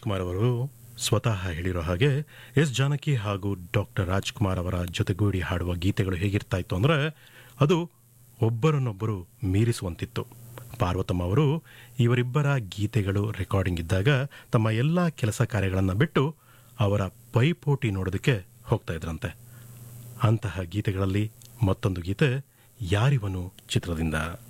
ರಾಜ್ಕುಮಾರ್ ಅವರು ಸ್ವತಃ ಹೇಳಿರೋ ಹಾಗೆ ಎಸ್ ಜಾನಕಿ ಹಾಗೂ ಡಾಕ್ಟರ್ ರಾಜ್ಕುಮಾರ್ ಅವರ ಜೊತೆಗೂಡಿ ಹಾಡುವ ಗೀತೆಗಳು ಹೇಗಿರ್ತಾ ಇತ್ತು ಅಂದರೆ ಅದು ಒಬ್ಬರನ್ನೊಬ್ಬರು ಮೀರಿಸುವಂತಿತ್ತು ಪಾರ್ವತಮ್ಮ ಅವರು ಇವರಿಬ್ಬರ ಗೀತೆಗಳು ರೆಕಾರ್ಡಿಂಗ್ ಇದ್ದಾಗ ತಮ್ಮ ಎಲ್ಲ ಕೆಲಸ ಕಾರ್ಯಗಳನ್ನು ಬಿಟ್ಟು ಅವರ ಪೈಪೋಟಿ ನೋಡೋದಕ್ಕೆ ಹೋಗ್ತಾ ಇದ್ರಂತೆ ಅಂತಹ ಗೀತೆಗಳಲ್ಲಿ ಮತ್ತೊಂದು ಗೀತೆ ಯಾರಿವನು ಚಿತ್ರದಿಂದ